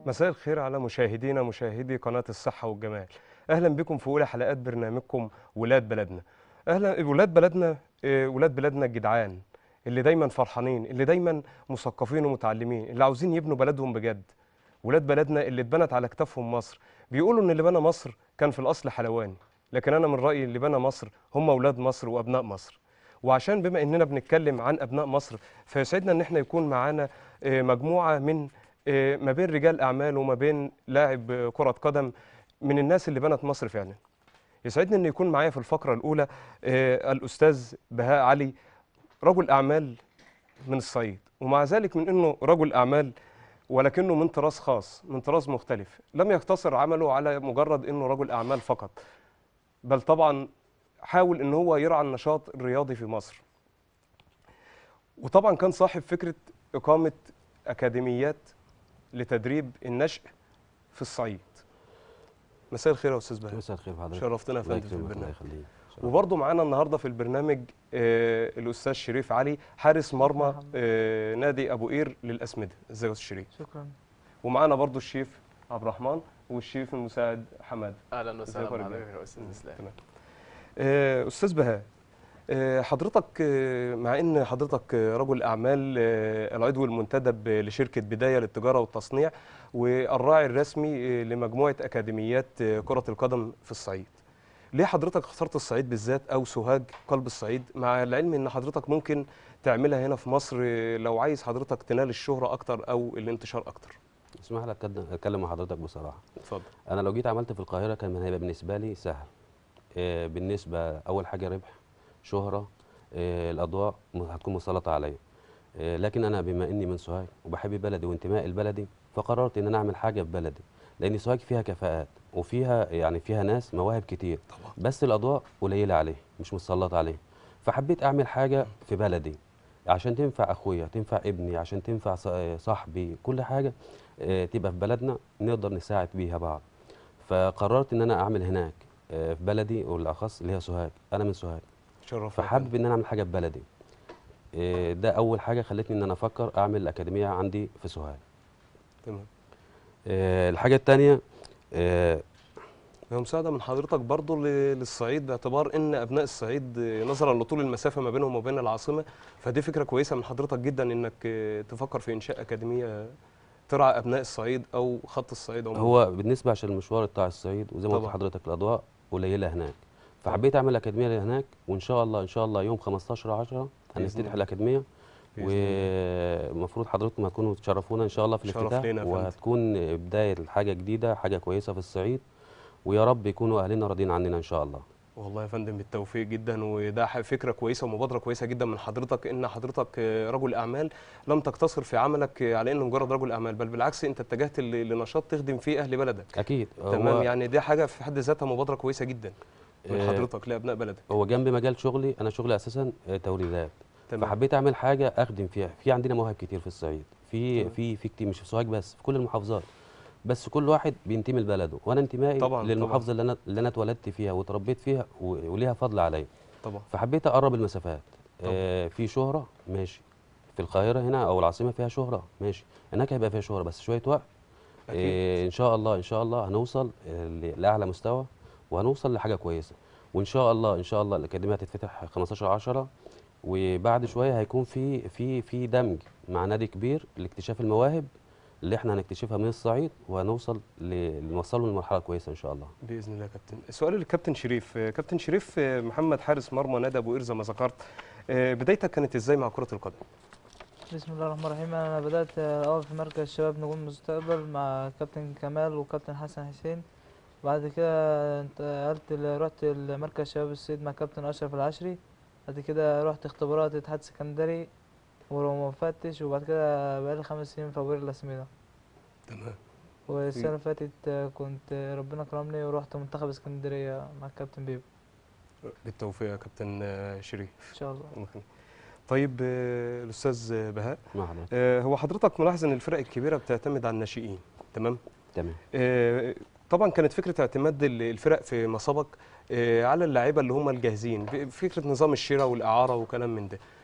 مساء الخير على مشاهدينا مشاهدي قناة الصحة والجمال أهلا بكم في أولى حلقات برنامجكم ولاد بلدنا أهلا ولاد بلدنا آه، ولاد بلدنا الجدعان اللي دايما فرحانين اللي دايما مثقفين ومتعلمين اللي عاوزين يبنوا بلدهم بجد ولاد بلدنا اللي اتبنت على كتافهم مصر بيقولوا ان اللي بنى مصر كان في الاصل حلواني لكن انا من رايي اللي بنى مصر هم اولاد مصر وابناء مصر وعشان بما اننا بنتكلم عن ابناء مصر فيسعدنا ان احنا يكون معانا آه، مجموعه من آه، ما بين رجال اعمال وما بين لاعب آه، كره قدم من الناس اللي بنت مصر فعلا يسعدني ان يكون معايا في الفقره الاولى آه، الاستاذ بهاء علي رجل اعمال من الصعيد ومع ذلك من انه رجل اعمال ولكنه من طراز خاص من طراز مختلف لم يقتصر عمله على مجرد انه رجل اعمال فقط بل طبعا حاول ان هو يرعى النشاط الرياضي في مصر وطبعا كان صاحب فكره اقامه اكاديميات لتدريب النشء في الصعيد مساء الخير يا استاذ بهاء مساء الخير حضرتك شرفتنا يا الله فندم في يكرمك الله البرنامج يخليك شرف. وبرضه معانا النهارده في البرنامج آه، الاستاذ شريف علي حارس مرمى مرحبا. آه، نادي ابو قير للاسمده ازيك يا استاذ شريف شكرا ومعانا برضه الشيف عبد الرحمن والشيف المساعد حماد اهلا وسهلا ازيك يا بحضرتك رجال؟ يا استاذ اسلام تمام آه، استاذ بهاء آه، حضرتك آه، مع ان حضرتك آه، رجل اعمال آه، العضو المنتدب لشركه بدايه للتجاره والتصنيع والراعي الرسمي آه، لمجموعه اكاديميات آه، كره القدم في الصعيد ليه حضرتك اخترت الصعيد بالذات او سوهاج قلب الصعيد مع العلم ان حضرتك ممكن تعملها هنا في مصر آه، لو عايز حضرتك تنال الشهره اكتر او الانتشار اكتر اسمح لي أتكلم- اتكلم مع حضرتك بصراحه اتفضل انا لو جيت عملت في القاهره كان هيبقى بالنسبه لي سهل آه، بالنسبه اول حاجه ربح شهره آه، الاضواء م- هتكون مسلطه عليا آه، لكن انا بما اني من سوهاج وبحب بلدي وانتمائي لبلدي فقررت ان انا اعمل حاجه في بلدي لان سوهاج فيها كفاءات وفيها يعني فيها ناس مواهب كتير طبعا بس الاضواء قليله عليه مش مسلطه عليه فحبيت اعمل حاجه في بلدي عشان تنفع اخويا تنفع ابني عشان تنفع ص- آه، صاحبي كل حاجه آه، تبقى في بلدنا نقدر نساعد بيها بعض فقررت ان انا اعمل هناك آه، في بلدي والاخص اللي هي سوهاج انا من سوهاج شرفنا فحابب ان انا اعمل حاجه في بلدي آه، ده اول حاجه خلتني ان انا افكر اعمل الاكاديميه عندي في سوهاج تمام آه، الحاجه الثانيه هي مساعدة من حضرتك برضو ل- للصعيد باعتبار ان ابناء الصعيد آه، نظرا لطول المسافة ما بينهم وبين العاصمة فدي فكرة كويسة من حضرتك جدا انك آه، تفكر في انشاء اكاديمية ترعى ابناء الصعيد او خط الصعيد عموما هو بالنسبه عشان المشوار بتاع الصعيد وزي ما قلت طبعا. لحضرتك الاضواء قليله هناك فحبيت اعمل اكاديميه هناك وان شاء الله ان شاء الله يوم 15 10 هنفتتح الله. الاكاديميه بإذن الله. والمفروض حضراتكم هتكونوا تشرفونا ان شاء الله في شرف الافتتاح لينا يا فندم. وهتكون بدايه حاجه جديده حاجه كويسه في الصعيد ويا رب يكونوا اهلنا راضيين عننا ان شاء الله والله يا فندم بالتوفيق جدا وده ح- فكرة كويسة ومبادرة كويسة جدا من حضرتك ان حضرتك آه، رجل اعمال لم تقتصر في عملك آه، على انه مجرد رجل اعمال بل بالعكس انت اتجهت ل- لنشاط تخدم فيه اهل بلدك اكيد تمام هو يعني دي حاجة في حد ذاتها مبادرة كويسة جدا من آه، حضرتك لابناء بلدك هو جنب مجال شغلي انا شغلي اساسا آه، توريدات تمام فحبيت اعمل حاجه اخدم فيها في عندنا مواهب كتير في الصعيد في تمام. في في كتير مش في سوهاج بس في كل المحافظات بس كل واحد بينتمي لبلده وانا انتمائي طبعاً، طبعاً. للمحافظه اللي انا اللي انا اتولدت فيها واتربيت فيها و- وليها فضل عليا طبعا فحبيت اقرب المسافات طبعاً. آه في شهره ماشي في القاهره هنا او العاصمه فيها شهره ماشي هناك هيبقى فيها شهره بس شويه وقت أكيد. آه ان شاء الله ان شاء الله هنوصل آه، ل- لاعلى مستوى وهنوصل لحاجه كويسه وان شاء الله ان شاء الله الاكاديميه هتتفتح 15 10 وبعد شويه هيكون في في في دمج مع نادي كبير لاكتشاف المواهب اللي احنا هنكتشفها من الصعيد وهنوصل ل- نوصلهم لمرحله كويسه ان شاء الله باذن الله يا كابتن سؤال للكابتن شريف آه، كابتن شريف آه، محمد حارس مرمى نادي ابو قير زي ما ذكرت آه، بدايتك كانت ازاي مع كره القدم بسم الله الرحمن الرحيم انا بدات اول في مركز شباب نجوم المستقبل مع كابتن كمال وكابتن حسن حسين بعد كده انتقلت ل- رحت لمركز شباب الصعيد مع كابتن اشرف العشري بعد كده رحت اختبارات اتحاد سكندري ومفتش وبعد كده بقالي خمس سنين في ابو قير الاسمده تمام والسنه اللي فاتت آه، كنت آه، ربنا كرمني ورحت منتخب اسكندريه مع الكابتن بيبو بالتوفيق يا كابتن آه، شريف ان شاء الله الله يخليك. طيب آه، الاستاذ بهاء مع حضرتك آه، هو حضرتك ملاحظ ان الفرق الكبيره بتعتمد على الناشئين تمام تمام آه، طبعا كانت فكره اعتماد ال- الفرق في ما سبق آه، على اللاعيبه اللي هم الجاهزين ب- فكره نظام الشراء والاعاره وكلام من ده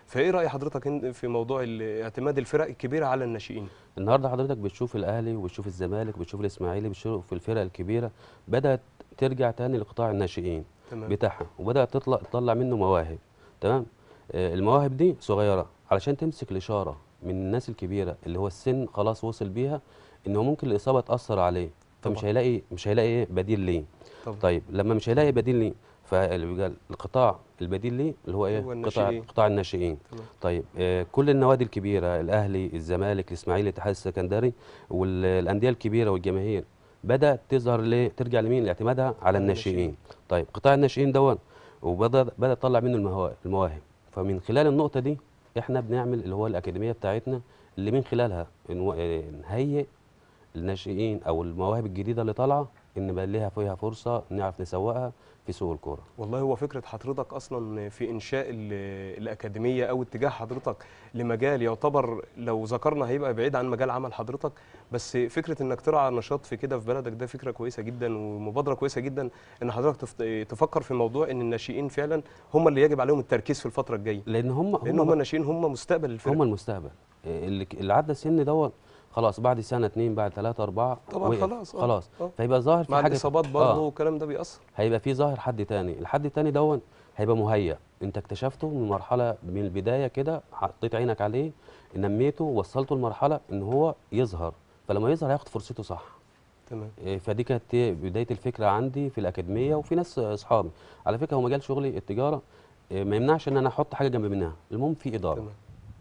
فايه راي حضرتك إن- في موضوع ال- اعتماد الفرق الكبيره على الناشئين النهارده حضرتك بتشوف الاهلي وبتشوف الزمالك وبتشوف الاسماعيلي بتشوف الفرق الكبيره بدات ترجع تاني لقطاع الناشئين تمام بتاعها وبدات تطلع تطلع منه مواهب تمام آه، المواهب دي صغيره علشان تمسك الاشاره من الناس الكبيره اللي هو السن خلاص وصل بيها ان هو ممكن الاصابه تاثر عليه فمش طبعا. هيلاقي مش هيلاقي إيه بديل ليه طبعا طيب لما مش هيلاقي بديل ليه فيبقى القطاع البديل ليه اللي هو ايه هو قطاع الناشئين. قطاع الناشئين تمام. طيب آه كل النوادي الكبيره الاهلي الزمالك الاسماعيلي الاتحاد السكندري والانديه الكبيره والجماهير بدات تظهر ليه ترجع لمين لاعتمادها على الناشئين. الناشئين طيب قطاع الناشئين دون وبدا بدا تطلع منه المهوا- المواهب فمن خلال النقطه دي احنا بنعمل اللي هو الاكاديميه بتاعتنا اللي من خلالها نو- آه، نهيئ الناشئين او المواهب الجديده اللي طالعه ان بقى ليها فيها فرصه نعرف نسوقها في سوق الكوره والله هو فكره حضرتك اصلا في انشاء ال- الاكاديميه او اتجاه حضرتك لمجال يعتبر لو ذكرنا هيبقى بعيد عن مجال عمل حضرتك بس فكره انك ترعى نشاط في كده في بلدك ده فكره كويسه جدا ومبادره كويسه جدا ان حضرتك تفت- تفكر في موضوع ان الناشئين فعلا هم اللي يجب عليهم التركيز في الفتره الجايه لان هم لان هم الناشئين هم مستقبل الفرق هم المستقبل إيه اللي اللي عدى السن دوت خلاص بعد سنه اتنين بعد ثلاثه اربعه طبعا وقف. خلاص آه، خلاص آه. فيبقى ظاهر في مع حاجه الاصابات برضه آه. والكلام ده بيأثر هيبقى في ظاهر حد تاني الحد التاني دون هيبقى مهيأ انت اكتشفته من مرحله من البدايه كده حطيت عينك عليه نميته وصلته لمرحله ان هو يظهر فلما يظهر هياخد فرصته صح تمام إيه، فدي كانت إيه بدايه الفكره عندي في الاكاديميه وفي ناس اصحابي على فكره هو مجال شغلي التجاره إيه، ما يمنعش ان انا احط حاجه جنب منها المهم في اداره تمام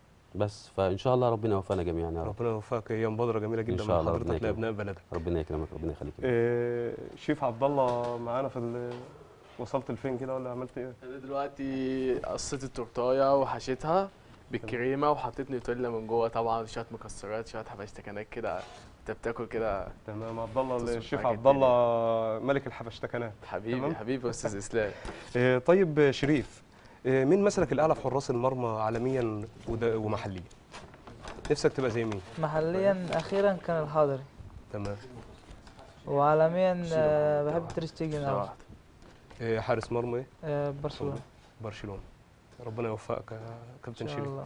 بس فان شاء الله ربنا يوفقنا جميعا يا رب ربنا يوفقك هي مبادره جميله جدا شاء من الله، ربنا حضرتك يكرمك. لابناء بلدك ربنا يكرمك ربنا يخليك إيه شيف عبد الله معانا في ال- وصلت لفين كده ولا عملت ايه؟ انا دلوقتي قصيت التورتايه وحشيتها بالكريمه وحطيت نيوتيلا من جوه طبعا شويه مكسرات شويه حبشتكنات كده انت بتاكل كده تمام عبد الله تظبط الشيف معاك عبد الله ملك الحبشتكنات حبيبي تمام. حبيبي يا استاذ اسلام إيه طيب شريف إيه مين مسلك الاعلى في حراس المرمى عالميا وده- ومحليا؟ نفسك تبقى زي مين؟ محليا اخيرا كان الحضري تمام وعالميا آه، بحب تريشتيجن ثانية قوي واحدة. إيه حارس مرمى ايه؟ آه، برشلونه برشلونه ربنا يوفقك يا ان كابتن شاء شريف الله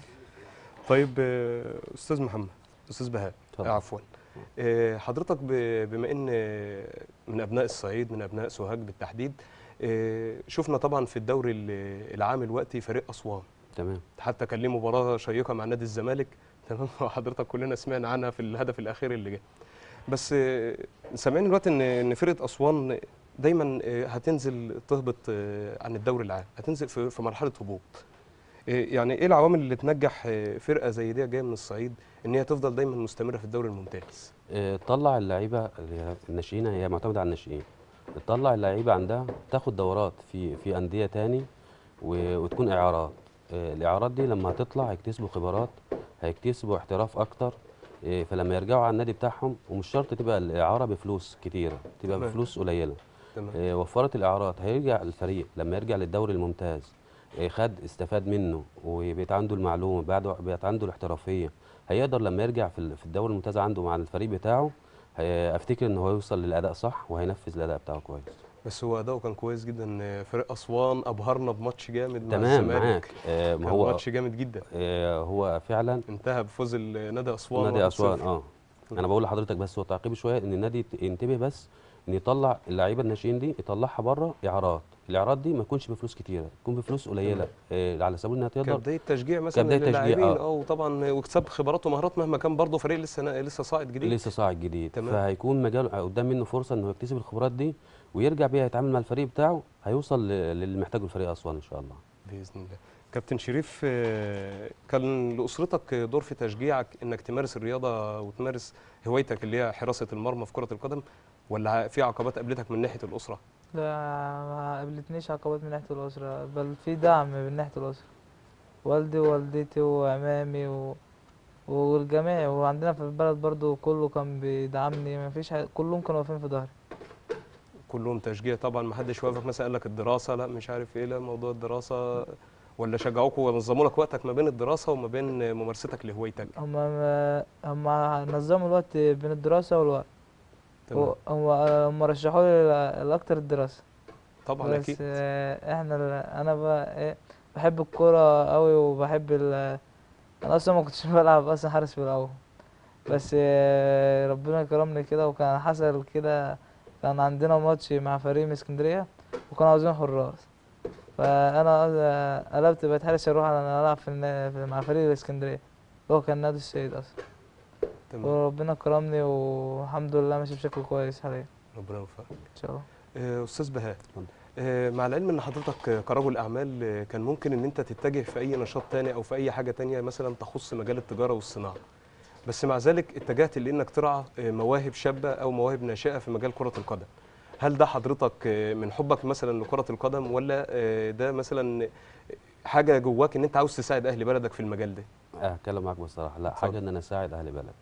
طيب آه، استاذ محمد استاذ بهاء اتفضل. عفوا آه، حضرتك ب- بما ان آه، من ابناء الصعيد من ابناء سوهاج بالتحديد آه، شفنا طبعا في الدوري ال- العام الوقتي فريق اسوان تمام حتى كان ليه مباراه شيقه مع نادي الزمالك تمام وحضرتك كلنا سمعنا عنها في الهدف الاخير اللي جه بس آه، سامعين دلوقتي ان ان فرقه اسوان دايما آه، هتنزل تهبط آه، عن الدوري العام هتنزل في في مرحله هبوط آه، يعني ايه العوامل اللي تنجح آه، فرقه زي دي جايه من الصعيد ان هي تفضل دايما مستمره في الدوري الممتاز إيه، طلع اللعيبه اللي هي الناشئين هي معتمده على الناشئين تطلع اللعيبه عندها تاخد دورات في في انديه تاني و- وتكون اعارات إيه، الاعارات دي لما هتطلع هيكتسبوا خبرات هيكتسبوا احتراف اكتر إيه، فلما يرجعوا على النادي بتاعهم ومش شرط تبقى الاعاره بفلوس كتيره تبقى تمام. بفلوس قليله تمام إيه، وفرت الاعارات هيرجع الفريق لما يرجع للدوري الممتاز إيه، خد استفاد منه وبقت عنده المعلومه بعد بقت عنده الاحترافيه هيقدر لما يرجع في ال- في الدوري الممتاز عنده مع الفريق بتاعه هي- افتكر ان هو يوصل للاداء صح وهينفذ الاداء بتاعه كويس بس هو اداؤه كان كويس جدا آه، فريق اسوان ابهرنا بماتش جامد مع تمام الزمالك معاك آه ما كان هو ماتش جامد جدا آه هو فعلا انتهى بفوز ال- نادي اسوان نادي 1-0. اسوان اه انا بقول لحضرتك بس هو تعقيب شويه ان النادي يت- ينتبه بس ان يطلع اللعيبه الناشئين دي يطلعها بره اعارات الاعارات دي ما تكونش بفلوس كتيره تكون بفلوس قليله آه على سبيل انها تقدر كبدايه تشجيع مثلا كبداية تشجيع، للاعبين آه. اه وطبعا واكتساب خبرات ومهارات مهما كان برضه فريق لسه لسه صاعد جديد لسه صاعد جديد تمام. فهيكون مجال قدام منه فرصه انه يكتسب الخبرات دي ويرجع بيها يتعامل مع الفريق بتاعه هيوصل ل- للي محتاجه الفريق اسوان ان شاء الله باذن الله كابتن شريف آه، كان لاسرتك دور في تشجيعك انك تمارس الرياضه وتمارس هوايتك اللي هي حراسه المرمى في كره القدم ولا في عقبات قابلتك من ناحيه الاسره لا ما قابلتنيش عقبات من ناحية الأسرة بل في دعم من ناحية الأسرة والدي ووالدتي وعمامي و... والجميع وعندنا في البلد برضو كله كان بيدعمني ما فيش حاجة كلهم كانوا واقفين في ظهري كلهم تشجيع طبعا ما حدش وافق مثلا قال لك الدراسه لا مش عارف ايه لا موضوع الدراسه ولا شجعوك ونظموا لك وقتك ما بين الدراسه وما بين ممارستك لهوايتك هم هم نظموا الوقت بين الدراسة والوقت تمام هم هم رشحوا لي الأكتر الدراسة طبعا بس اكيد آه، احنا ال- انا بقى ايه بحب الكورة قوي وبحب ال انا اصلا ما كنتش بلعب اصلا حارس في الاول بس آه، ربنا كرمني كده وكان حصل كده كان عندنا ماتش مع فريق من اسكندرية وكانوا عاوزين حراس فانا آه، قلبت بقيت حارس اروح على أنا العب في النا- في- مع فريق الاسكندرية هو كان نادي السيد اصلا تمام وربنا كرمني والحمد لله ماشي بشكل كويس حاليا ربنا يوفقك ان شاء الله آه، استاذ بهاء اتفضل. آه، مع العلم ان حضرتك آه، كرجل اعمال آه، كان ممكن ان انت تتجه في اي نشاط تاني او في اي حاجه تانية مثلا تخص مجال التجاره والصناعه بس مع ذلك اتجهت لانك ترعى آه، مواهب شابه او مواهب ناشئه في مجال كره القدم هل ده حضرتك آه، من حبك مثلا لكره القدم ولا آه، ده مثلا حاجه جواك ان انت عاوز تساعد اهل بلدك في المجال ده هتكلم معاك بصراحه لا اتفضل. حاجه ان انا اساعد اهل بلد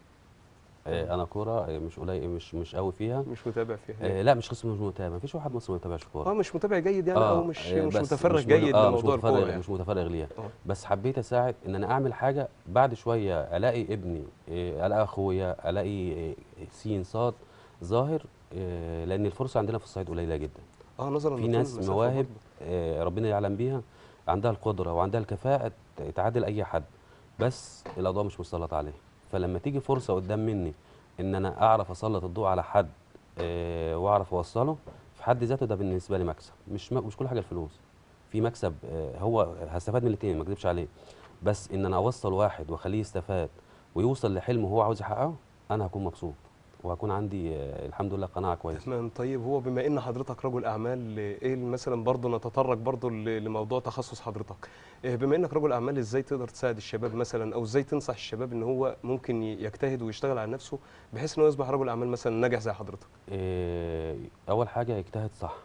آه، انا كوره آه، مش قليل مش مش قوي فيها مش متابع فيها آه، لا مش قسم مش متابع مفيش واحد مصري ما بيتابعش كوره اه مش متابع جيد يعني او مش آه، مش بس متفرغ مش جيد آه، مش لموضوع متفرغ الكوره يعني مش متفرغ ليها آه. بس حبيت اساعد ان انا اعمل حاجه بعد شويه الاقي ابني آه، الاقي اخويا الاقي آه، سين صاد ظاهر آه، لان الفرصه عندنا في الصعيد قليله جدا اه نظرا في لطول ناس المسافة مواهب برضه. آه، ربنا يعلم بيها عندها القدره وعندها الكفاءه ت- تعادل اي حد بس الاضواء مش مسلط عليه فلما تيجي فرصه قدام مني ان انا اعرف اسلط الضوء على حد آه، واعرف اوصله في حد ذاته ده بالنسبه لي مكسب مش م- مش كل حاجه الفلوس في مكسب آه، هو هستفاد من الاثنين ما اكذبش عليه بس ان انا اوصل واحد واخليه يستفاد ويوصل لحلمه هو عاوز يحققه انا هكون مبسوط وهكون عندي آه، الحمد لله قناعه كويسه تمام طيب هو بما ان حضرتك رجل اعمال ايه مثلا برضه نتطرق برضه ل- لموضوع تخصص حضرتك إيه بما انك رجل اعمال ازاي تقدر تساعد الشباب مثلا او ازاي تنصح الشباب ان هو ممكن ي- يجتهد ويشتغل على نفسه بحيث ان هو يصبح رجل اعمال مثلا ناجح زي حضرتك آه، اول حاجه يجتهد صح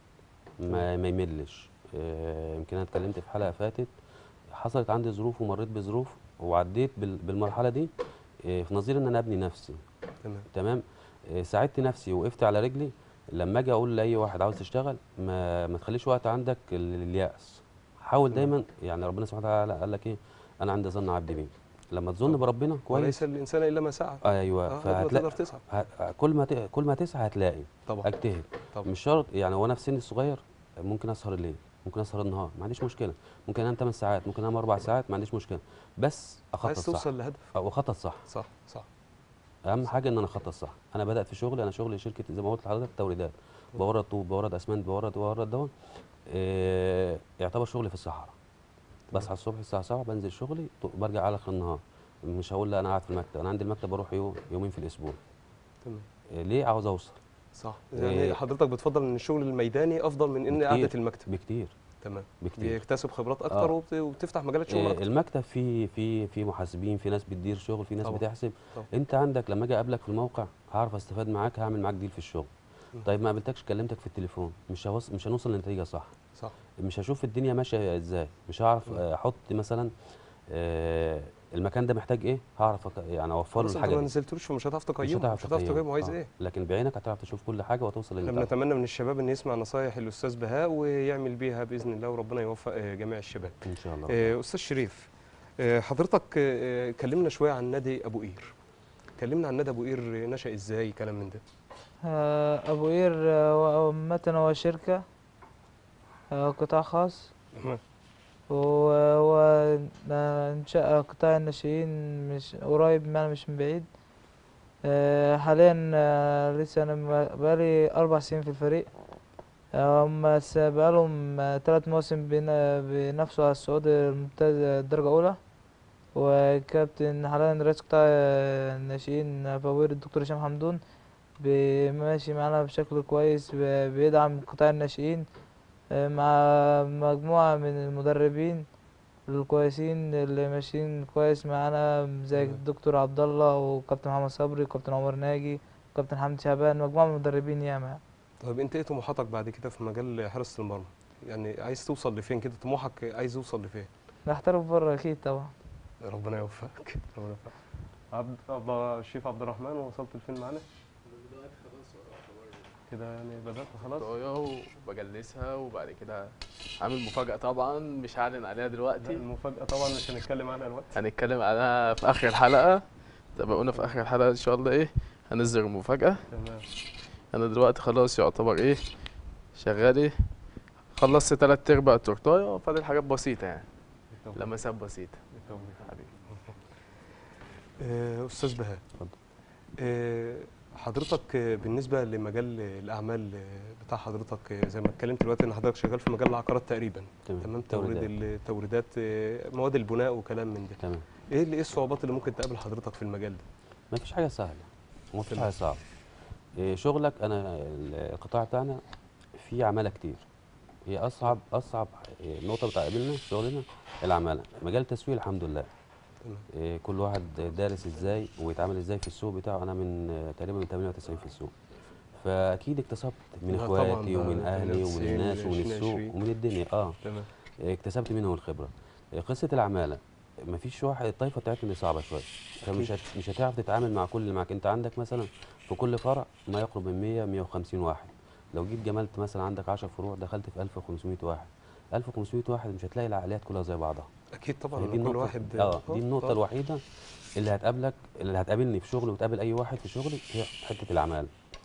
ما ما يملش آه، يمكن انا اتكلمت في حلقه فاتت حصلت عندي ظروف ومريت بظروف وعديت بال- بالمرحله دي آه، في نظير ان انا ابني نفسي تمام تمام آه، ساعدت نفسي وقفت على رجلي لما اجي اقول لاي واحد عاوز تشتغل ما ما تخليش وقت عندك ال- اليأس حاول تمام. دايما يعني ربنا سبحانه وتعالى قال لك ايه انا عند ظن عبدي بيه لما تظن طبعا. بربنا وليس كويس الانسان الا ما سعى ايوه اه قد ما فهتلاقي تقدر تسعى ه- كل ما ت- كل ما تسعى هتلاقي طبعا اجتهد طبعا مش شرط يعني وانا في سني الصغير ممكن اسهر الليل ممكن اسهر النهار ما عنديش مشكله ممكن انام 8 ساعات ممكن انام 4 ساعات ما عنديش مشكله بس اخطط عايز صح توصل لهدف أو اخطط صح صح صح اهم حاجه ان انا اخطط صح انا بدات في شغلي انا شغلي شركه زي ما قلت لحضرتك توريدات بورد طوب بورد اسمنت بورد بورد دون إيه يعتبر شغلي في الصحراء بصحى الصبح الساعه 7 بنزل شغلي ط- برجع على اخر النهار مش هقول لا انا قاعد في المكتب انا عندي المكتب بروح يوم يومين في الاسبوع تمام إيه ليه عاوز اوصل صح إيه. يعني حضرتك بتفضل ان الشغل الميداني افضل من ان بكتير. قعده المكتب بكتير تمام بكتير بيكتسب خبرات اكتر آه. وبت- وبتفتح مجالات شغل إيه اكتر المكتب فيه في في محاسبين في ناس بتدير شغل في ناس طبعا. بتحسب طبعا. انت عندك لما اجي اقابلك في الموقع هعرف استفاد معاك هعمل معاك ديل في الشغل م. طيب ما قابلتكش كلمتك في التليفون مش هوص... مش هنوصل لنتيجه صح صح مش هشوف الدنيا ماشيه ازاي مش هعرف م. آه، احط مثلا آه، المكان ده محتاج ايه هعرف أك- يعني اوفر له خلاص انت الحاجه ما دي نزلتلوش فمش هتعرف مش تقيمه هتعرف مش هتعرف تقيمه. تقيمه هو عايز آه. ايه لكن بعينك هتعرف تشوف كل حاجه وتوصل احنا للي بنتمنى من الشباب ان يسمع نصايح الاستاذ بهاء ويعمل بيها باذن الله وربنا يوفق آه، جميع الشباب ان شاء الله آه، استاذ شريف آه، حضرتك آه، آه، كلمنا شويه عن نادي ابو قير كلمنا عن نادي ابو قير آه، نشا ازاي كلام من ده آه، أبو قير آه، هو عامة هو شركة آه، قطاع خاص وهو آه، إنشاء قطاع الناشئين مش قريب يعني مش من بعيد آه، حاليا آه، لسه أنا م- بقالي أربع سنين في الفريق آه، هم س- بقالهم آه، تلات مواسم بينا- بينافسوا على الصعود الممتاز الدرجة الأولى وكابتن حاليا رئيس قطاع آه، الناشئين فوير الدكتور هشام حمدون بي- ماشي معانا بشكل كويس ب- بيدعم قطاع الناشئين آه، مع مجموعة من المدربين الكويسين اللي ماشيين كويس معانا زي تمام. الدكتور عبد الله وكابتن محمد صبري وكابتن عمر ناجي وكابتن حمدي شعبان مجموعة من المدربين ياما طيب انت ايه طموحاتك بعد كده في مجال حراسه المرمى يعني عايز توصل لفين كده طموحك عايز يوصل لفين نحترف بره أكيد طبعا ربنا يوفقك ربنا يوفقك عبد عبد الشيف عبد الرحمن وصلت لفين معانا كده يعني بدات خلاص طاية وبجلسها وبعد كده عامل مفاجأة طبعا مش هعلن عليها لا، دلوقتي المفاجاه طبعا مش هنتكلم عنها دلوقتي هنتكلم عنها في آخر الحلقة تابعونا في آخر الحلقة إن شاء الله إيه هنصدر المفاجأة تمام أنا دلوقتي خلاص يعتبر إيه شغال إيه خلصت تلات ارباع التورتايه فاضل حاجات بسيطه يعني لمسات بسيطه حبيبي آه، استاذ بهاء اتفضل. آه، حضرتك آه، بالنسبه لمجال الاعمال آه، بتاع حضرتك آه، زي ما اتكلمت دلوقتي ان حضرتك شغال في مجال العقارات تقريبا تمام توريد توريدات. التوريدات آه، مواد البناء وكلام من ده تمام ايه اللي ايه الصعوبات اللي ممكن تقابل حضرتك في المجال ده ما فيش حاجه سهله وما فيش تمام. حاجه صعبه إيه شغلك انا ال- القطاع بتاعنا فيه عماله كتير هي اصعب اصعب إيه، نقطه بتقابلنا في شغلنا العماله مجال التسويق الحمد لله تمام إيه كل واحد دارس ازاي ويتعامل ازاي في السوق بتاعه انا من آه، تقريبا من 98 في السوق فاكيد اكتسبت من لا طبعاً، اخواتي ده ومن اهلي 98 ومن الناس ومن 20 السوق 20. ومن الدنيا اه تمام اكتسبت منهم الخبره قصه العماله مفيش واحد الطائفه بتاعتنا دي صعبه شويه فمش هت... مش هتعرف تتعامل مع كل اللي معاك انت عندك مثلا في كل فرع ما يقرب من 100 150 واحد لو جيت جملت مثلا عندك 10 فروع دخلت في 1500 واحد 1500 واحد مش هتلاقي العقليات كلها زي بعضها اكيد طبعا هي إن دي كل النقطة واحد اه دي النقطة آه. الوحيدة اللي هتقابلك اللي هتقابلني في شغلي وتقابل أي واحد في شغلي هي حتة العمالة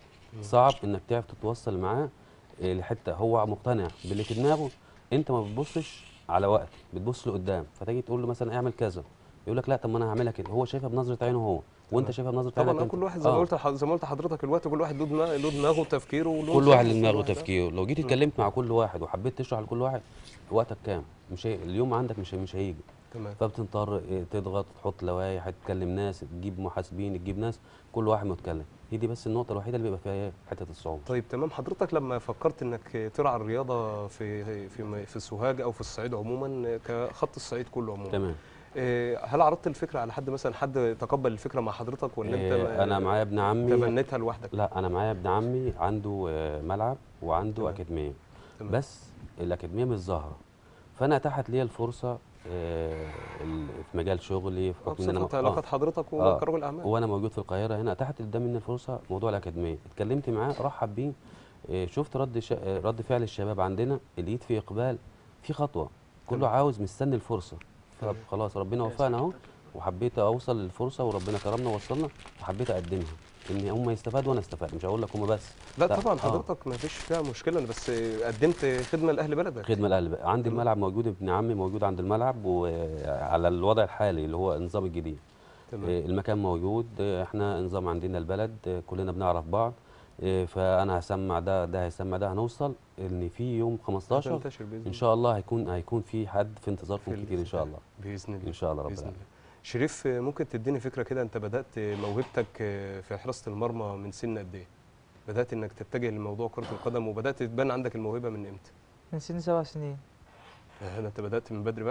صعب إنك تعرف تتوصل معاه إيه، لحتة هو مقتنع باللي في دماغه أنت ما بتبصش على وقت بتبص لقدام فتيجي تقول له مثلا اعمل كذا يقول لك لا طب ما أنا هعملها كده هو شايفها بنظرة عينه هو وأنت تمام. شايفها بنظرة عينك طبعا آه، أنت. كل واحد زي ما آه. قلت لح- زي ما قلت لحضرتك الوقت كل واحد له دماغ له دماغه وتفكيره وله كل واحد فكره، له دماغه واحد- وتفكيره لو جيت اتكلمت مع كل واحد وحبيت تشرح لكل واحد وقتك كام مش هي... اليوم عندك مش مش هيجي تمام فبتضطر إيه، تضغط تحط لوائح تكلم ناس تجيب محاسبين تجيب ناس كل واحد متكلم هي دي بس النقطه الوحيده اللي بيبقى فيها ايه حته الصعوبه طيب تمام حضرتك لما فكرت انك ترعى الرياضه في في م- في السوهاج او في الصعيد عموما كخط الصعيد كله عموما تمام إيه، هل عرضت الفكره على حد مثلا حد تقبل الفكره مع حضرتك ولا انت إيه، انا معايا ابن عمي تبنيتها لوحدك لا انا معايا ابن عمي عنده آه، ملعب وعنده تمام. اكاديميه تمام. بس الاكاديميه مش ظاهره فانا اتاحت لي الفرصه آه، ال- في مجال شغلي في آه، حكم ان انا بصفه آه. علاقات حضرتك آه. وكرجل اعمال وانا موجود في القاهره هنا اتاحت قدامي الفرصه موضوع الاكاديميه اتكلمت معاه رحب بيه إيه، شفت رد ش... آه، رد فعل الشباب عندنا اللي في اقبال في خطوه كله تمام. عاوز مستني الفرصه تمام. طب خلاص ربنا وفقنا اهو وحبيت اوصل للفرصه وربنا كرمنا ووصلنا وحبيت اقدمها ان هم يستفادوا وانا استفاد مش هقول لك هم بس لا لا، طبعا آه. حضرتك ما فيش فيها مشكله انا بس قدمت خدمه لاهل بلدك خدمه الاهل بقى. عندي تمام. الملعب موجود ابن عمي موجود عند الملعب وعلى الوضع الحالي اللي هو النظام الجديد تمام إيه، المكان موجود إيه، احنا نظام عندنا البلد إيه، كلنا بنعرف بعض إيه، فانا هسمع ده ده هيسمع ده هنوصل ان في يوم 15 هتنتشر باذن ان شاء الله هيكون هيكون في حد في في انتظاركم كتير ان شاء الله باذن الله ان شاء الله رب باذن العالمين الله شريف ممكن تديني فكره كده انت بدات موهبتك في حراسه المرمى من سن قد ايه بدات انك تتجه لموضوع كره القدم وبدات تبان عندك الموهبه من امتى من سن سبع سنين آه، ده انت بدات من بدري بقى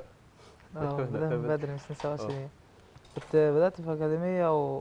اه بدأت من بدري من سن سبع آه. سنين كنت بدأت في أكاديمية و...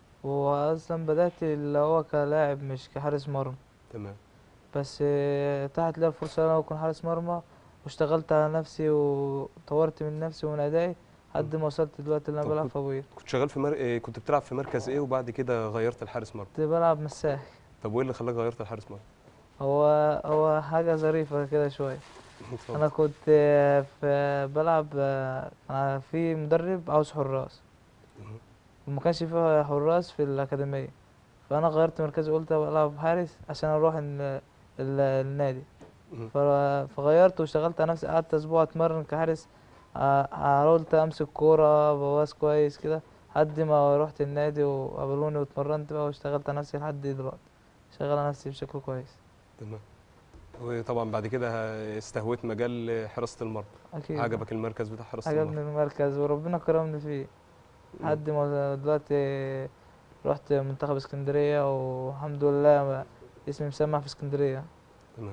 وأصلا بدأت اللي هو كلاعب مش كحارس مرمى تمام بس آه، اتاحت لي الفرصة إن أنا أكون حارس مرمى واشتغلت على نفسي وطورت من نفسي ومن أدائي لحد ما وصلت دلوقتي اللي أنا طب بلعب كنت- في أبوير كنت شغال في مر... إيه، كنت بتلعب في مركز ايه وبعد كده غيرت الحارس مرمى كنت بلعب مساك طب وايه اللي خلاك غيرت الحارس مرمى هو هو حاجة ظريفة كده شوية اتفضل. أنا كنت آه، في بلعب آه، أنا في مدرب عاوز حراس مهم. وما كانش فيه حراس في الأكاديمية فأنا غيرت مركزي قلت بلعب حارس عشان أروح ال- ال- النادي مهم. ف- فغيرت واشتغلت على نفسي قعدت أسبوع أتمرن كحارس ع- حاولت أمسك كورة بواس كويس كده لحد ما رحت النادي وقابلوني واتمرنت بقى واشتغلت على نفسي لحد دلوقتي شغال على نفسي بشكل كويس تمام وطبعا بعد كده استهويت مجال حراسه المرمى أكيد عجبك المركز بتاع حراسه عجبني المرمى المركز وربنا كرمني فيه لحد ما دلوقتي رحت منتخب اسكندرية والحمد لله اسمي مسمع في اسكندرية تمام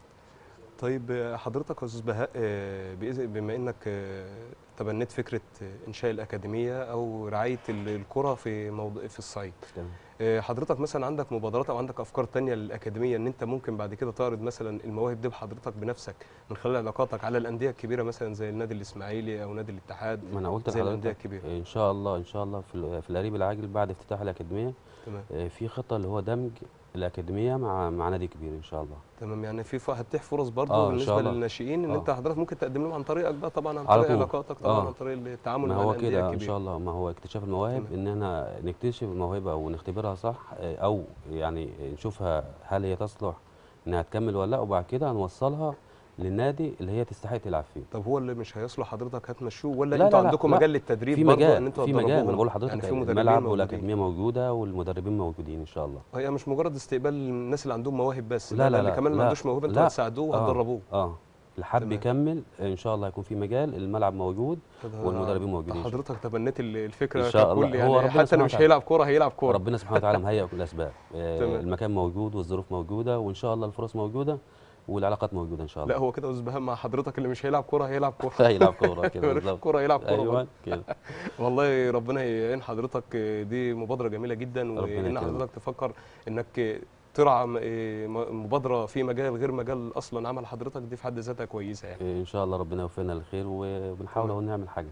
طيب آه، حضرتك يا استاذ بهاء آه، بإذن- بما انك آه، تبنيت فكره آه، انشاء الاكاديميه او رعايه ال- الكره في موضوع في الصعيد تمام. آه، حضرتك مثلا عندك مبادرات او عندك افكار تانية للاكاديميه ان انت ممكن بعد كده تعرض مثلا المواهب دي بحضرتك بنفسك من خلال علاقاتك على الانديه الكبيره مثلا زي النادي الاسماعيلي او نادي الاتحاد ما انا قلت زي الانديه لحضرتك الكبيره ان شاء الله ان شاء الله في ال- في القريب العاجل بعد افتتاح الاكاديميه تمام آه، في خطه اللي هو دمج الاكاديميه مع مع نادي كبير ان شاء الله تمام يعني في ف- هتتيح فرص برضه آه، إن بالنسبه شاء الله. للناشئين ان آه. انت حضرتك ممكن تقدم لهم عن طريقك بقى طبعا عن على طريق طول. علاقاتك طبعا آه. عن طريق التعامل ما مع هو الانديه كده ان الكبيره شاء الله ما هو اكتشاف المواهب تمام. ان احنا نكتشف الموهبه ونختبرها صح آه، او يعني نشوفها هل هي تصلح انها تكمل ولا لا وبعد كده هنوصلها للنادي اللي هي تستحق تلعب فيه طب هو اللي مش هيصلح حضرتك هتمشوه ولا لا، انتوا لا، لا، عندكم لا. مجال للتدريب في برضه مجال ان انتوا في مجال هتدربوهم؟ انا بقول لحضرتك يعني في مدربين الملعب موجودين. والاكاديميه موجوده والمدربين موجودين ان شاء الله هي مش مجرد استقبال الناس اللي عندهم مواهب بس لا، لا، اللي لا، كمان ما لا، عندوش موهبه انتوا لا. هتساعدوه آه، وهتدربوه اه الحد تمام. يكمل ان شاء الله هيكون في مجال الملعب موجود طب والمدربين موجودين إن شاء حضرتك تبنيت ال- الفكره إن شاء الله. ككل هو يعني ربنا حتى اللي سبحانه مش وتعالى. هيلعب كوره هيلعب كوره ربنا سبحانه وتعالى مهيئ كل الاسباب آه، تمام. المكان موجود والظروف موجوده وان شاء الله الفرص موجوده والعلاقات موجوده ان شاء لا الله هو كده استاذ بهام مع حضرتك اللي مش هيلعب كوره هيلعب كوره هيلعب كوره كده ملوش بالظبط كوره هيلعب كوره ايوه برضه. كده والله ربنا يعين حضرتك دي مبادره جميله جدا ربنا وان يكرمك. حضرتك تفكر انك ترعى م- إيه م- مبادره في مجال غير مجال اصلا عمل حضرتك دي في حد ذاتها كويسه يعني آه، ان شاء الله ربنا يوفقنا للخير وبنحاول اهو نعمل حاجه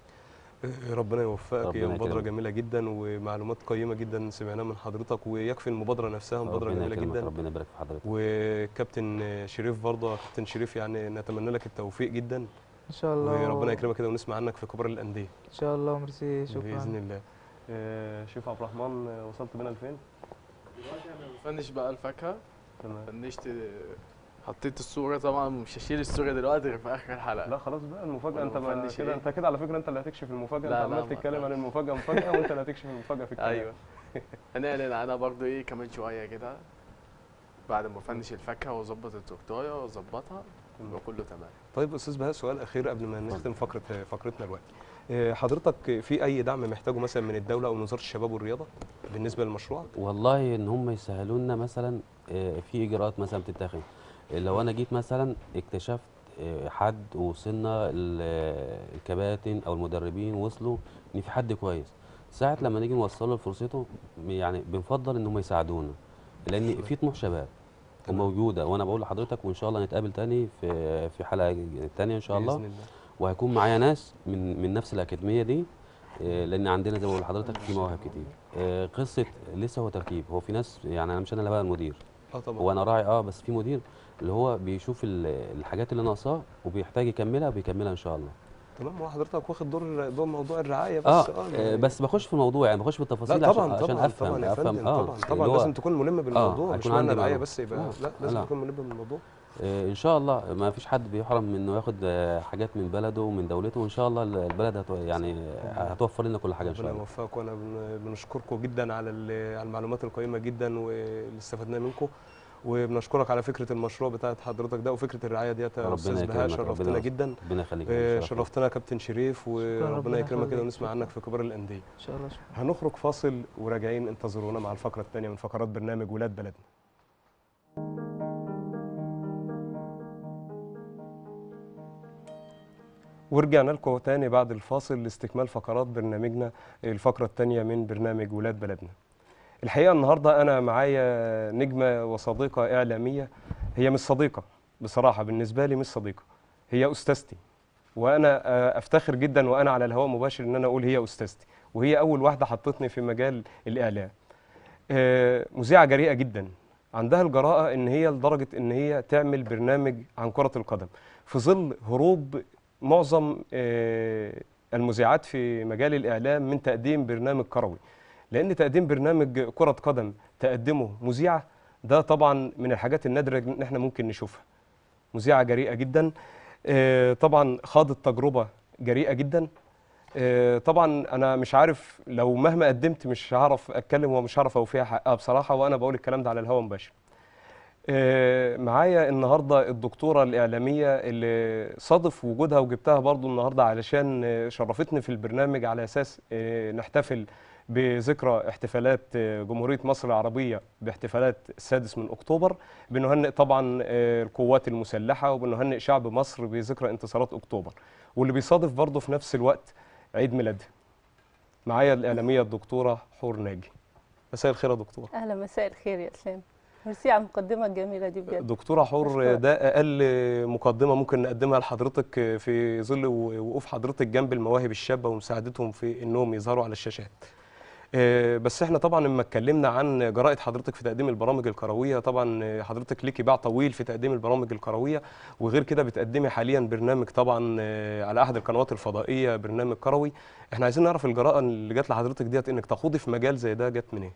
إيه ربنا يوفقك ربنا هي مبادره يكرمك. جميله جدا ومعلومات قيمه جدا سمعناها من حضرتك ويكفي المبادره نفسها مبادره ربنا جميله يكرمك جدا ربنا يبارك في حضرتك وكابتن شريف برضه كابتن شريف يعني نتمنى لك التوفيق جدا ان شاء الله وربنا يكرمك كده ونسمع عنك في كبار الانديه ان شاء الله ميرسي باذن شكرا الله آه، شيف عبد الرحمن آه، وصلت بينا لفين؟ دلوقتي انا بفنش بقى الفاكهه تمام فنشت حطيت الصوره طبعا مش هشيل الصوره دلوقتي غير في اخر الحلقه لا خلاص بقى المفاجأة انت ما والمفنش كده إيه؟ انت كده على فكرة انت اللي هتكشف المفاجأة لا، انت لا، عمال ما تتكلم عن أقدرش. المفاجأة مفاجأة وانت اللي هتكشف المفاجأة في الكلام ايوه هنعلن عنها برضو ايه كمان شويه كده بعد ما افنش الفاكهه واظبط التورتايه واظبطها يبقى كله تمام طيب استاذ بهاء سؤال اخير قبل ما نختم فقرة فقرتنا دلوقتي آه، حضرتك في اي دعم محتاجه مثلا من الدولة او من وزارة الشباب والرياضة بالنسبة لمشروعك؟ والله ان هم يسهلوا لنا مثلا آه، في اجراءات مثلا بتتاخد لو انا جيت مثلا اكتشفت آه، حد وصلنا ال- الكباتن او المدربين وصلوا ان في حد كويس ساعة لما نيجي نوصله لفرصته يعني بنفضل ان هم يساعدونا لان في طموح شباب تمام. وموجوده وانا بقول لحضرتك وان شاء الله نتقابل تاني في في حلقه تانية ان شاء الله بإذن الله وهيكون معايا ناس من من نفس الاكاديميه دي آه، لان عندنا زي ما بقول لحضرتك في مواهب كتير آه، قصه لسه هو تركيب هو في ناس يعني انا مش انا اللي بقى المدير اه طبعا هو انا راعي اه بس في مدير اللي هو بيشوف ال- الحاجات اللي ناقصاه وبيحتاج يكملها بيكملها ان شاء الله تمام هو حضرتك واخد دور دور موضوع الرعاية بس اه, اه آه بس بخش في الموضوع يعني بخش في التفاصيل لا طبعا عشان, عشان طبعا افهم طبعا يا افهم فندم اه طبعا اللي طبعا هو لازم تكون ملم بالموضوع مش هيكون معنى عندي الرعاية معلومة. بس يبقى آه، لا لازم لا. تكون ملم بالموضوع آه ان شاء الله ما فيش حد بيحرم من انه ياخد آه، حاجات من بلده ومن دولته وان شاء الله البلد هتو يعني آه، هتوفر لنا كل حاجه ان شاء ربنا الله يوفقك وانا بن- بنشكركم جدا على ال- على المعلومات القيمه جدا واللي استفدناه منكم وبنشكرك على فكره المشروع بتاعت حضرتك ده وفكره الرعايه ديت يا ربنا استاذ بهاء يكرمك، شرفتنا ربنا جدا ربنا يخليك آه، شرف. شرفتنا يا كابتن شريف وربنا ربنا يكرمك كده يخليك. ونسمع عنك في كبار الانديه ان شاء الله شكرا هنخرج فاصل وراجعين انتظرونا مع الفقره الثانيه من فقرات برنامج ولاد بلدنا ورجعنا لكم تاني بعد الفاصل لاستكمال فقرات برنامجنا الفقرة التانية من برنامج ولاد بلدنا الحقيقة النهاردة أنا معايا نجمة وصديقة إعلامية هي مش صديقة بصراحة بالنسبة لي مش صديقة هي أستاذتي وأنا آه، أفتخر جدا وأنا على الهواء مباشر إن أنا أقول هي أستاذتي وهي أول واحدة حطتني في مجال الإعلام آه، مذيعة جريئة جدا عندها الجراءة إن هي لدرجة إن هي تعمل برنامج عن كرة القدم في ظل هروب معظم آه، المذيعات في مجال الإعلام من تقديم برنامج كروي لأن تقديم برنامج كرة قدم تقدمه مذيعة ده طبعا من الحاجات النادرة إن إحنا ممكن نشوفها مذيعة جريئة جدا آه، طبعا خاضت تجربة جريئة جدا آه، طبعا انا مش عارف لو مهما قدمت مش هعرف اتكلم ومش هعرف اوفيها حقها بصراحه وانا بقول الكلام ده على الهواء مباشر آه، معايا النهارده الدكتوره الاعلاميه اللي صادف وجودها وجبتها برضو النهارده علشان آه، شرفتني في البرنامج على اساس آه، نحتفل بذكرى احتفالات آه، جمهوريه مصر العربيه باحتفالات السادس من اكتوبر بنهنئ طبعا آه، القوات المسلحه وبنهنئ شعب مصر بذكرى انتصارات اكتوبر واللي بيصادف برضه في نفس الوقت عيد ميلادها معايا الإعلامية الدكتورة حور ناجي مساء الخير يا دكتورة اهلا مساء الخير يا اسلام ميرسي على المقدمه الجميله دي بجد دكتورة حور أشكرك. ده أقل مقدمة ممكن نقدمها لحضرتك في ظل وقوف حضرتك جنب المواهب الشابة ومساعدتهم في إنهم يظهروا على الشاشات آه، بس احنا طبعا لما اتكلمنا عن جرأة حضرتك في تقديم البرامج الكروية طبعا آه، حضرتك ليكي باع طويل في تقديم البرامج الكروية وغير كده بتقدمي حاليا برنامج طبعا آه، على احد القنوات الفضائية برنامج كروي احنا عايزين نعرف الجرأة اللي جت لحضرتك ديت انك تخوضي في مجال زي ده جت منين؟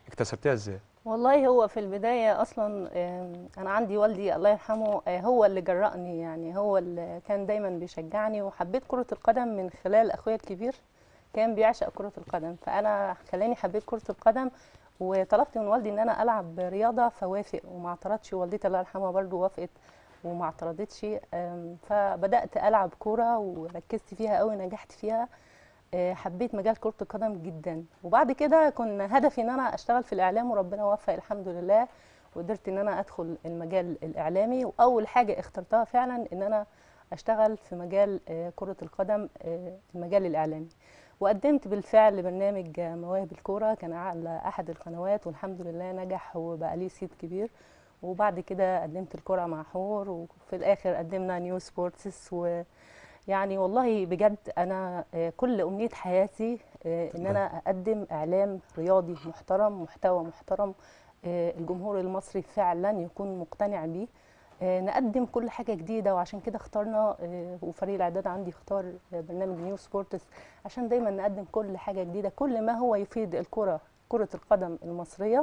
اكتسبتيها ازاي والله هو في البداية أصلا آم، أنا عندي والدي الله يرحمه آه، هو اللي جرأني يعني هو اللي كان دايما بيشجعني وحبيت كرة القدم من خلال أخويا الكبير كان بيعشق كرة القدم فأنا خلاني حبيت كرة القدم وطلبت من والدي إن أنا ألعب رياضة فوافق وما اعترضش والدتي الله يرحمها برضو وافقت وما اعترضتش آم، فبدأت ألعب كورة وركزت فيها قوي نجحت فيها آه، حبيت مجال كرة القدم جدا وبعد كده كان هدفي ان انا اشتغل في الاعلام وربنا وفق الحمد لله وقدرت ان انا ادخل المجال الاعلامي واول حاجة اخترتها فعلا ان انا اشتغل في مجال آه، كرة القدم آه، المجال الاعلامي وقدمت بالفعل برنامج آه، مواهب الكورة كان على احد القنوات والحمد لله نجح وبقى ليه صيت كبير وبعد كده قدمت الكرة مع حور وفي الاخر قدمنا نيو سبورتس و يعني والله بجد انا آه، كل امنيه حياتي آه، ان انا اقدم اعلام رياضي محترم محتوى محترم آه، الجمهور المصري فعلا يكون مقتنع بيه آه، نقدم كل حاجه جديده وعشان كده اخترنا آه، وفريق الاعداد عندي اختار آه، برنامج نيو سبورتس عشان دايما نقدم كل حاجه جديده كل ما هو يفيد الكره كره القدم المصريه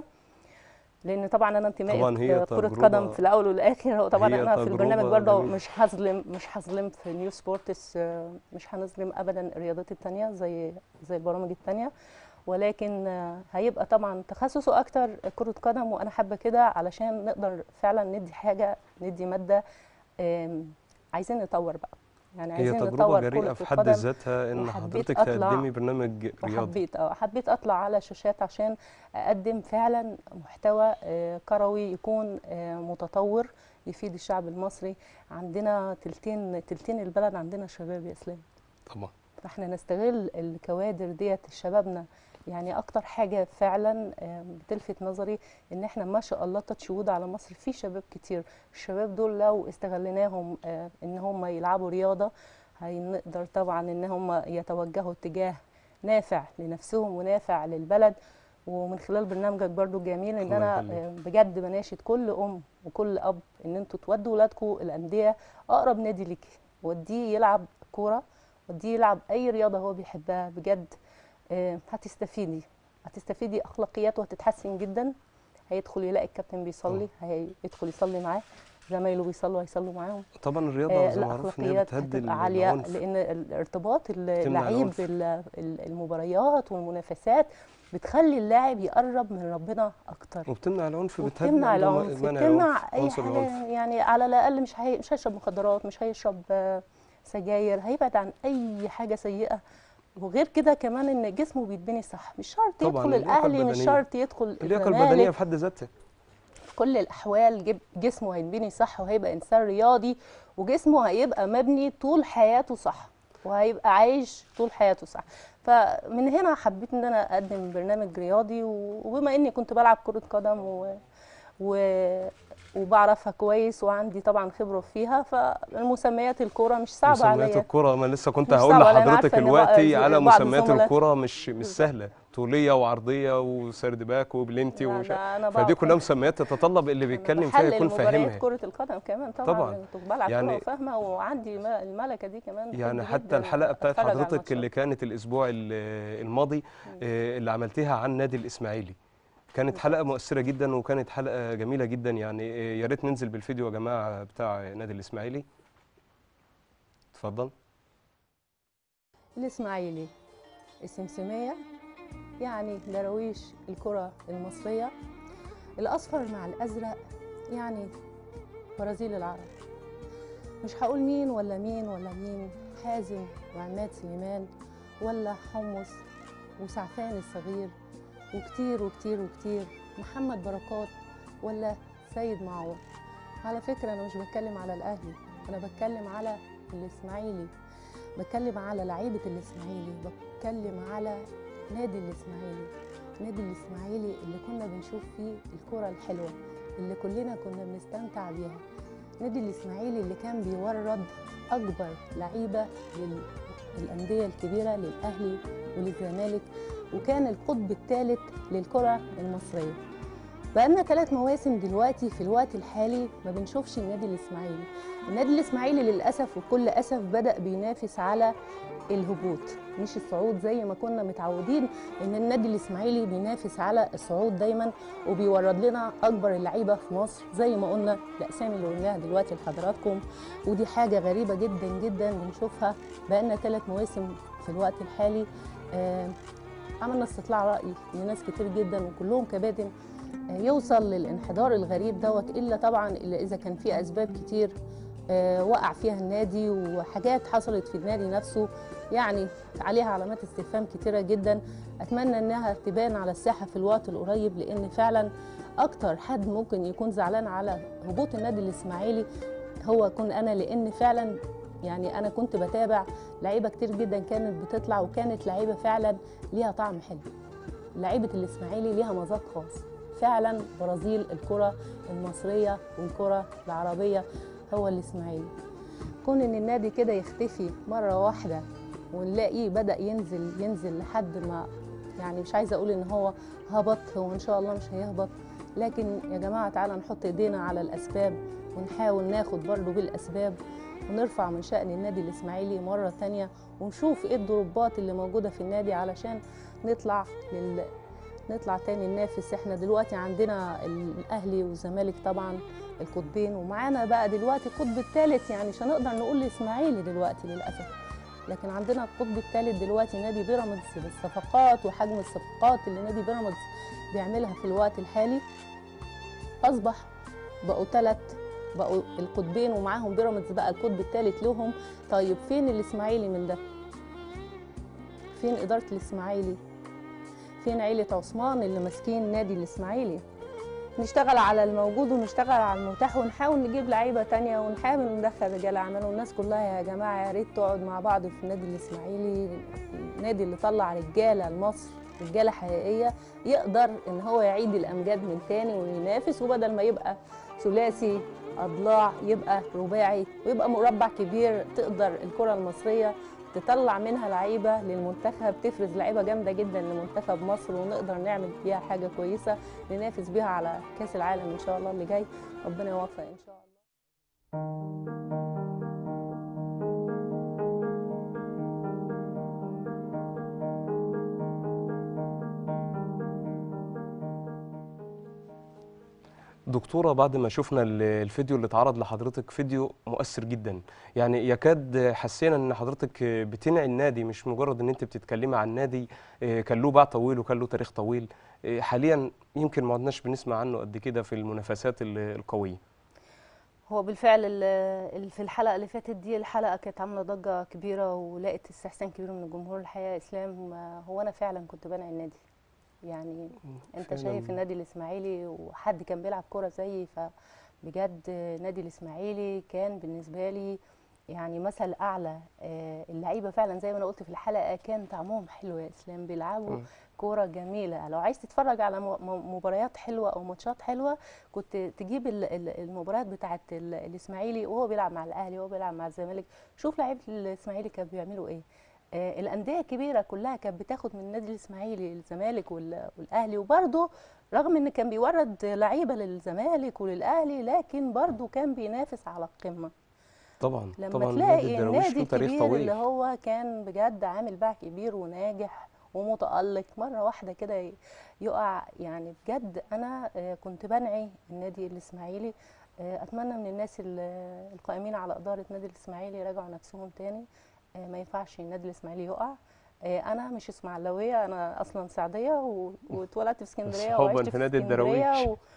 لان طبعا انا انتمائي طبعاً هي كره تجربة- قدم في الاول والاخر هو طبعا هي انا في البرنامج تجربة برضه جميلة. مش هظلم مش هظلم في نيو سبورتس آه، مش هنظلم ابدا الرياضات التانية زي زي البرامج التانية ولكن آه، هيبقى طبعا تخصصه اكتر كرة قدم وانا حابة كده علشان نقدر فعلا ندي حاجة ندي مادة آم، عايزين نطور بقى يعني هي عايزين تجربة نطور جريئة كرة في حد القدم ذاتها ان وحبيت حضرتك أطلع تقدمي برنامج رياضي وحبيت اه حبيت اطلع على شاشات عشان اقدم فعلا محتوى آه، كروي يكون آه، متطور يفيد الشعب المصري عندنا تلتين تلتين البلد عندنا شباب يا اسلام طبعا فاحنا نستغل الكوادر ديت شبابنا يعني اكتر حاجه فعلا آه، بتلفت نظري ان احنا ما شاء الله تاتش وود على مصر في شباب كتير الشباب دول لو استغليناهم آه، ان هم يلعبوا رياضه هنقدر طبعا ان هم يتوجهوا اتجاه نافع لنفسهم ونافع للبلد ومن خلال برنامجك برضو الجميل ان الله انا يخليك. آه، بجد بناشد كل ام وكل اب ان انتوا تودوا ولادكم الانديه اقرب نادي ليكي وديه يلعب كوره وديه يلعب اي رياضه هو بيحبها بجد آه، هتستفيدي هتستفيدي اخلاقيات وهتتحسن جدا هيدخل يلاقي الكابتن بيصلي هيدخل يصلي معاه زمايله بيصلوا هيصلوا معاهم طبعا الرياضة آه، زي ما معروف ان هي الاخلاقيات بتهدي هتبقى عاليه العنف لان الارتباط اللعيب العنف. المباريات والمنافسات بتخلي اللاعب يقرب من ربنا اكتر وبتمنع العنف بتهدي وبتمنع برضه العنف منع بتمنع العنف، اي عنصر العنف حاجه يعني على الاقل مش هي... مش هيشرب مخدرات مش هيشرب آه، سجاير هيبعد عن اي حاجه سيئه وغير كده كمان ان جسمه بيتبني صح مش شرط طبعاً، يدخل اللياقة الاهلي مش البدنية. شرط يدخل اللياقة الزمالك البدنية في حد ذاتها في كل الاحوال جب- جسمه هيتبني صح وهيبقى انسان رياضي وجسمه هيبقى مبني طول حياته صح وهيبقى عايش طول حياته صح فمن هنا حبيت ان انا اقدم برنامج رياضي و- وبما اني كنت بلعب كرة قدم و... و... وبعرفها كويس وعندي طبعا خبرة فيها فالمسميات الكورة مش صعبة مسميات عليا الكرة ما لسه كنت مش هقول صعبة، لأن لحضرتك عارفة إن بقى دلوقتي ز- على بعض مسميات الزملاء- الكرة مش مش بالظبط. سهلة طولية وعرضية وسرد باك وبلنتي لا، وش... ده أنا فدي بقى كلها مسميات تتطلب اللي بيتكلم فيها بحلل يكون مباريات فاهمها كرة القدم كمان طبعا, طبعاً. طبعا. كنت بلعب يعني- كورة وفاهمة وعندي ما- الملكة دي كمان يعني بحب حتى جداً الحلقة بتاعت أتفرج على حضرتك الماتشات. اللي كانت الأسبوع ال- الماضي آه، اللي عملتيها عن نادي الإسماعيلي كانت حلقة مؤثرة جدا وكانت حلقة جميلة جدا يعني آه، يا ريت ننزل بالفيديو يا جماعة بتاع نادي الإسماعيلي اتفضل الإسماعيلي السمسمية يعني دراويش الكرة المصرية الأصفر مع الأزرق يعني برازيل العرب مش هقول مين ولا مين ولا مين حازم وعماد سليمان ولا حمص وسعفان الصغير وكتير وكتير وكتير محمد بركات ولا سيد معوض على فكرة أنا مش بتكلم على الأهلي أنا بتكلم على الإسماعيلي بتكلم على لعيبة الإسماعيلي بتكلم على نادي الإسماعيلي نادي الإسماعيلي اللي كنا بنشوف فيه الكرة الحلوة اللي كلنا كنا بنستمتع بيها نادي الإسماعيلي اللي كان بيورد أكبر لعيبة للأندية الكبيرة للأهلي وللزمالك وكان القطب الثالث للكرة المصرية بقالنا ثلاث مواسم دلوقتي في الوقت الحالي ما بنشوفش النادي الإسماعيلي النادي الإسماعيلي للأسف وبكل أسف بدأ بينافس على الهبوط مش الصعود زي ما كنا متعودين ان النادي الاسماعيلي بينافس على الصعود دايما وبيورد لنا اكبر اللعيبه في مصر زي ما قلنا الاسامي اللي قلناها دلوقتي لحضراتكم ودي حاجه غريبه جدا جدا بنشوفها بقالنا ثلاث مواسم في الوقت الحالي آه عملنا استطلاع راي لناس كتير جدا وكلهم كباتن آه يوصل للانحدار الغريب دوت الا طبعا الا اذا كان في اسباب كتير آه، وقع فيها النادي وحاجات حصلت في النادي نفسه يعني عليها علامات استفهام كتيره جدا اتمنى انها تبان على الساحه في الوقت القريب لان فعلا اكتر حد ممكن يكون زعلان على هبوط النادي الاسماعيلي هو كن انا لان فعلا يعني انا كنت بتابع لعيبه كتير جدا كانت بتطلع وكانت لعيبه فعلا ليها طعم حلو لعيبه الاسماعيلي ليها مذاق خاص فعلا برازيل الكره المصريه والكره العربيه هو الاسماعيلي كون ان النادي كده يختفي مره واحده ونلاقيه بدا ينزل ينزل لحد ما يعني مش عايزه اقول ان هو هبط هو ان شاء الله مش هيهبط لكن يا جماعه تعالى نحط ايدينا على الاسباب ونحاول ناخد برضه بالاسباب ونرفع من شأن النادي الإسماعيلي مرة تانية ونشوف إيه الضربات اللي موجودة في النادي علشان نطلع لل... نطلع تاني ننافس احنا دلوقتي عندنا الأهلي والزمالك طبعا القطبين ومعانا بقى دلوقتي القطب الثالث يعني مش هنقدر نقول الإسماعيلي دلوقتي للأسف لكن عندنا القطب الثالث دلوقتي نادي بيراميدز بالصفقات وحجم الصفقات اللي نادي بيراميدز بيعملها في الوقت الحالي أصبح بقوا ثلاث بقوا القطبين ومعاهم بيراميدز بقى القطب الثالث لهم طيب فين الاسماعيلي من ده فين اداره الاسماعيلي فين عيله عثمان اللي ماسكين نادي الاسماعيلي نشتغل على الموجود ونشتغل على المتاح ونحاول نجيب لعيبه تانية ونحاول ندخل رجال اعمال والناس كلها يا جماعه يا ريت تقعد مع بعض في النادي الاسماعيلي النادي اللي طلع رجاله لمصر رجاله حقيقيه يقدر ان هو يعيد الامجاد من تاني وينافس وبدل ما يبقى ثلاثي اضلاع يبقى رباعي ويبقى مربع كبير تقدر الكره المصريه تطلع منها لعيبه للمنتخب تفرز لعيبه جامده جدا لمنتخب مصر ونقدر نعمل بيها حاجه كويسه ننافس بيها على كاس العالم ان شاء الله اللي جاي ربنا يوفق ان شاء الله دكتورة بعد ما شفنا ال- الفيديو اللي اتعرض لحضرتك فيديو مؤثر جدا يعني يكاد حسينا ان حضرتك بتنعي النادي مش مجرد ان انت بتتكلمي عن نادي آه، كان له باع طويل وكان له تاريخ طويل آه، حاليا يمكن ما عدناش بنسمع عنه قد كده في المنافسات ال- القوية هو بالفعل ال- ال- في الحلقه اللي فاتت دي الحلقه كانت عامله ضجه كبيره ولقت استحسان كبير من الجمهور الحقيقه يا اسلام آه، هو انا فعلا كنت بنعي النادي يعني انت فعلاً. شايف النادي الاسماعيلي وحد كان بيلعب كوره زيي فبجد نادي الاسماعيلي كان بالنسبه لي يعني مثل اعلى آه، اللعيبه فعلا زي ما انا قلت في الحلقه كان طعمهم حلو يا اسلام بيلعبوا مم. كوره جميله لو عايز تتفرج على م- م- مباريات حلوه او ماتشات حلوه كنت تجيب ال- ال- المباريات بتاعه ال- الاسماعيلي وهو بيلعب مع الاهلي وهو بيلعب مع الزمالك شوف لعيبه الاسماعيلي كانوا بيعملوا ايه آه، الانديه الكبيره كلها كانت بتاخد من النادي الاسماعيلي الزمالك وال- والاهلي وبرده رغم ان كان بيورد لعيبه للزمالك وللاهلي لكن برده كان بينافس على القمه طبعا لما طبعا نادي تلاقي الدراويش النادي له تاريخ الكبير طويل اللي هو كان بجد عامل باع كبير وناجح ومتألق مرة واحدة كده ي- يقع يعني بجد أنا آه، كنت بنعي النادي الإسماعيلي آه، أتمنى من الناس ال- القائمين على إدارة نادي الإسماعيلي يراجعوا نفسهم تاني آه، ما ينفعش النادي الإسماعيلي يقع آه، أنا مش إسماعيلاوية أنا أصلا سعدية و- واتولدت في اسكندرية صحاباً وعشت في في نادي اسكندرية الدراويش. و-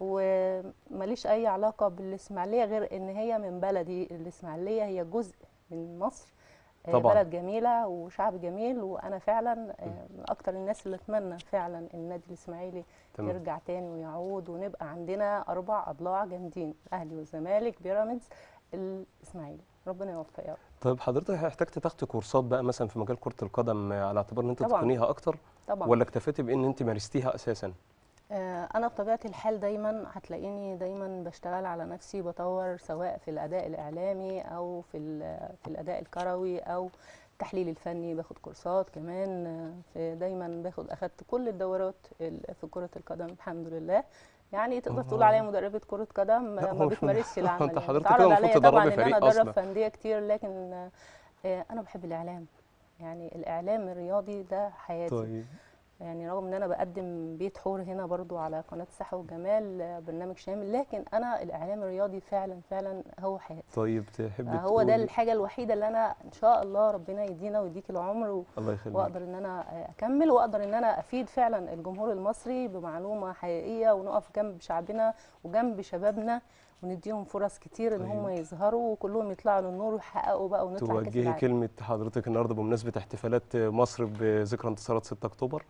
وماليش اي علاقه بالاسماعيليه غير ان هي من بلدي الاسماعيليه هي جزء من مصر آه، طبعاً. بلد جميله وشعب جميل وانا فعلا آه، من اكتر الناس اللي اتمنى فعلا النادي الاسماعيلي تمام. يرجع تاني ويعود ونبقى عندنا اربع اضلاع جامدين الاهلي والزمالك بيراميدز الاسماعيلي ربنا يوفق يا رب طيب حضرتك احتجت تاخدي كورسات بقى مثلا في مجال كرة القدم آه، على اعتبار ان انت طبعاً. تقنيها اكتر طبعا ولا اكتفيتي بان انت مارستيها اساسا آه، انا بطبيعه الحال دايما هتلاقيني دايما بشتغل على نفسي بطور سواء في الاداء الاعلامي او في ال- في الاداء الكروي او التحليل الفني باخد كورسات كمان آه، في دايما باخد اخدت كل الدورات ال- في كره القدم الحمد لله يعني تقدر تقول الله. عليا مدربه كره قدم لا، آه، هو ما مش بتمارسش العمل أنت يعني. حضرتك بيتعرض كده عليا المفروض طبعا تدربي ان انا فريق ادرب أصلاً. في انديه كتير لكن آه، آه، انا بحب الاعلام يعني الاعلام الرياضي ده حياتي طيب يعني رغم ان انا بقدم بيت حور هنا برضو على قناه صحه وجمال آه، برنامج شامل لكن انا الاعلام الرياضي فعلا فعلا هو حياتي طيب تحب آه، هو ده تقولي- الحاجه الوحيده اللي انا ان شاء الله ربنا يدينا ويديك العمر و... الله يخليك واقدر ان انا آه، اكمل واقدر ان انا افيد فعلا الجمهور المصري بمعلومه حقيقيه ونقف جنب شعبنا وجنب شبابنا ونديهم فرص كتير ان هم طيب. يظهروا وكلهم يطلعوا للنور ويحققوا بقى ونطلع كاس توجهي العالم كلمة حضرتك النهارده بمناسبة احتفالات مصر بذكرى انتصارات 6 أكتوبر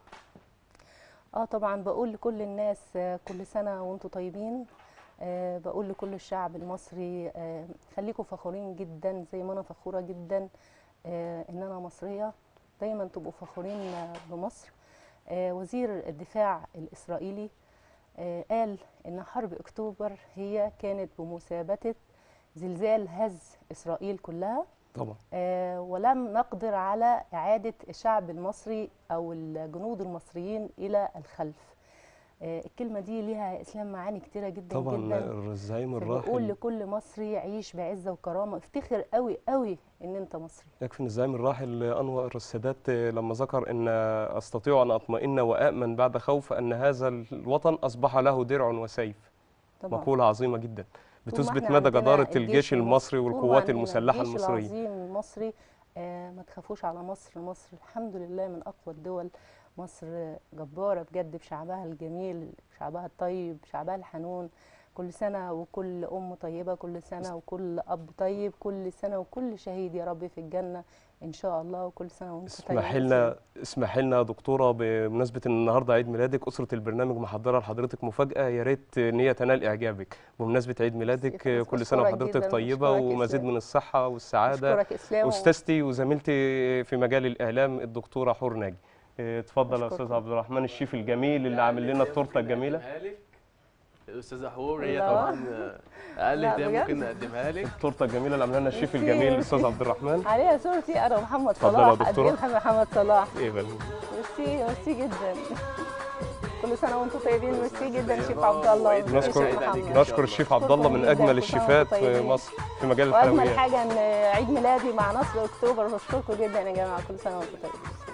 اه طبعا بقول لكل الناس آه، كل سنه وانتم طيبين آه، بقول لكل الشعب المصري آه، خليكم فخورين جدا زي ما انا فخوره جدا آه، ان انا مصريه دايما تبقوا فخورين آه، بمصر آه، وزير الدفاع الاسرائيلي آه، قال ان حرب اكتوبر هي كانت بمثابه زلزال هز اسرائيل كلها طبعا آه، ولم نقدر على إعادة الشعب المصري أو الجنود المصريين إلى الخلف آه، الكلمة دي ليها إسلام معاني كتيرة جدا طبعا جدا الزعيم بقول الراحل لكل مصري عيش بعزة وكرامة افتخر قوي قوي إن أنت مصري يكفي ان الزعيم الراحل انور السادات لما ذكر ان استطيع ان اطمئن وامن بعد خوف ان هذا الوطن اصبح له درع وسيف طبعا مقوله عظيمه جدا طول ما بتثبت إحنا مدى عندنا جداره الجيش المصري طول ما والقوات عندنا المسلحه الجيش المصريه العظيم المصري آه ما تخافوش على مصر مصر الحمد لله من أقوى الدول مصر جبارة بجد بشعبها الجميل بشعبها الطيب بشعبها الحنون كل سنة وكل أم طيبة كل سنة وكل أب طيب كل سنة وكل شهيد يا رب في الجنة إن شاء الله وكل سنة وأنت طيب اسمح لنا اسمح لنا يا دكتوره بمناسبه ان النهارده عيد ميلادك اسره البرنامج محضره لحضرتك مفاجاه يا ريت ان هي تنال اعجابك بمناسبه عيد ميلادك خلاص، كل سنه بشكرك وحضرتك جداً، طيبه بشكرك ومزيد إسلام. من الصحه والسعاده أشكرك إسلام و- استاذتي وزميلتي في مجال الاعلام الدكتوره حور ناجي إيه، اتفضل يا أشكرك. استاذ عبد الرحمن الشيف الجميل اللي عامل لنا التورته الجميله الاستاذه حور هي لا. طبعا اقل لا، هديه بجد؟ ممكن نقدمها لك التورته الجميله اللي عاملها لنا الشيف ميرسي. الجميل الاستاذ عبد الرحمن عليها صورتي أنا ومحمد اتفضل يا صلاح دكتورة. قد إيه محمد صلاح ايه بل ميرسي ميرسي جدا كل سنة وأنتم طيبين ميرسي جدا شيف عبد الله وعيد وميرسي نشكر شيف محمد. نشكر الشيف عبد الله من شكراً اجمل جداً، الشيفات كل سنة وأنتم في طيبين. مصر في مجال واجمل الحلويات حاجه ان عيد ميلادي مع نصر اكتوبر بشكركم جدا يا جماعه كل سنه وانتم طيبين